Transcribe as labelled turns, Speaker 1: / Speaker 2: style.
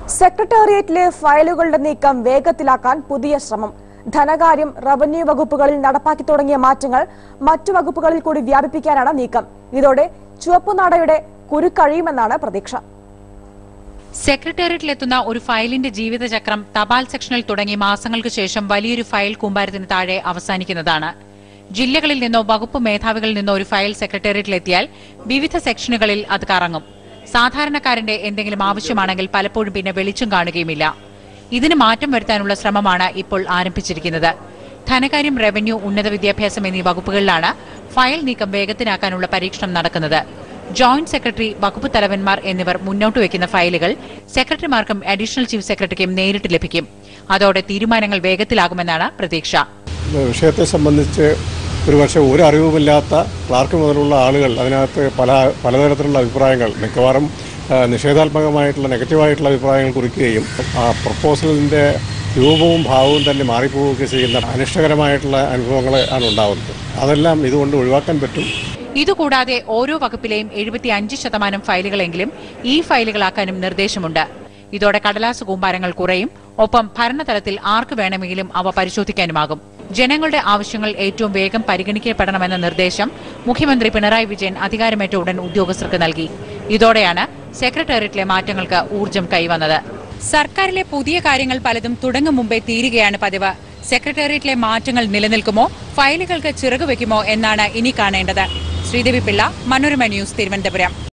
Speaker 1: സെക്രട്ടേറിയറ്റിലെ ഫയലുകളുടെ നീക്കം വേഗത്തിലാക്കാൻ പുതിയ ശ്രമം ധനകാര്യം റവന്യൂ വകുപ്പുകളിൽ നടപ്പാക്കി തുടങ്ങിയ മാറ്റങ്ങൾ മറ്റു വകുപ്പുകളിൽ കൂടി വ്യാപിപ്പിക്കാനാണ് നീക്കം ഇതോടെ ചുവപ്പുനാടയുടെ കുരുക്കഴിയുമെന്നാണ് പ്രതീക്ഷ
Speaker 2: സെക്രട്ടേറിയറ്റിലെത്തുന്ന ഒരു ഫയലിന്റെ ജീവിതചക്രം തപാൽ സെക്ഷനിൽ തുടങ്ങി മാസങ്ങൾക്ക് ശേഷം വലിയൊരു ഫയൽ കൂമ്പാരത്തിന് താഴെ അവസാനിക്കുന്നതാണ് ജില്ലകളിൽ നിന്നോ വകുപ്പ് മേധാവികളിൽ നിന്നോ ഒരു ഫയൽ സെക്രട്ടേറിയറ്റിലെത്തിയാൽ വിവിധ സെക്ഷനുകളിൽ അത് കറങ്ങും സാധാരണക്കാരന്റെ എന്തെങ്കിലും ആവശ്യമാണെങ്കിൽ പലപ്പോഴും പിന്നെ വെളിച്ചം കാണുകയുമില്ല ഇതിന് മാറ്റം വരുത്താനുള്ള ശ്രമമാണ് ഇപ്പോൾ ആരംഭിച്ചിരിക്കുന്നത് ധനകാര്യം റവന്യൂ ഉന്നത വിദ്യാഭ്യാസം എന്നീ വകുപ്പുകളിലാണ് ഫയൽ നീക്കം വേഗത്തിലാക്കാനുള്ള പരീക്ഷണം നടക്കുന്നത് ജോയിന്റ് സെക്രട്ടറി വകുപ്പ് തലവന്മാർ എന്നിവർ മുന്നോട്ട് വയ്ക്കുന്ന ഫയലുകൾ സെക്രട്ടറിമാർക്കും അഡീഷണൽ ചീഫ് സെക്രട്ടറിക്കും നേരിട്ട് ലഭിക്കും അതോടെ തീരുമാനങ്ങൾ വേഗത്തിലാകുമെന്നാണ് പ്രതീക്ഷ
Speaker 3: വിഷയത്തെ സംബന്ധിച്ച് ഒരുപക്ഷെ ഒരു അറിവുമില്ലാത്ത ക്ലാർക്ക് മുതലുള്ള ആളുകൾ അതിനകത്ത് പല പലതരത്തിലുള്ള അഭിപ്രായങ്ങൾ മിക്കവാറും ആ, നിഷേധാത്മകമായിട്ടുള്ള നെഗറ്റീവായിട്ടുള്ള അഭിപ്രായങ്ങൾ കുറിക്കുകയും ആ പ്രപ്പോസലിൻ്റെ രൂപവും ഭാവവും തന്നെ മാറിപ്പോവുകയൊക്കെ ചെയ്യുന്ന അനിഷ്ടകരമായിട്ടുള്ള അനുഭവങ്ങൾ ആണ് ഉണ്ടാകുന്നത് അതെല്ലാം ഇതുകൊണ്ട് ഒഴിവാക്കാൻ പറ്റും
Speaker 2: ഇതുകൂടാതെ ഓരോ വകുപ്പിലെയും എഴുപത്തി അഞ്ച് ശതമാനം ഫയലുകളെങ്കിലും ഈ ഫയലുകളാക്കാനും നിർദ്ദേശമുണ്ട് ഇതോടെ കടലാസ് കൂമ്പാരങ്ങൾ കുറയും ഒപ്പം ഭരണതലത്തിൽ ആർക്ക് വേണമെങ്കിലും അവ പരിശോധിക്കാനുമാകും ജനങ്ങളുടെ ആവശ്യങ്ങൾ ഏറ്റവും വേഗം പരിഗണിക്കപ്പെടണമെന്ന നിർദ്ദേശം മുഖ്യമന്ത്രി പിണറായി വിജയൻ അധികാരമേറ്റ ഉടൻ ഉദ്യോഗസ്ഥർക്ക് നൽകി ഇതോടെയാണ് സെക്രട്ടേറിയറ്റിലെ മാറ്റങ്ങൾക്ക് ഊർജം കൈവന്നത് സർക്കാരിലെ പുതിയ കാര്യങ്ങൾ പലതും തുടങ്ങും മുമ്പേ തീരുകയാണ് പതിവ് സെക്രട്ടേറിയറ്റിലെ മാറ്റങ്ങൾ നിലനിൽക്കുമോ ഫയലുകൾക്ക് ചിറകുവെക്കുമോ എന്നാണ് ഇനി കാണേണ്ടത് ശ്രീദേവി പിള്ള മനോരമ ന്യൂസ് തിരുവനന്തപുരം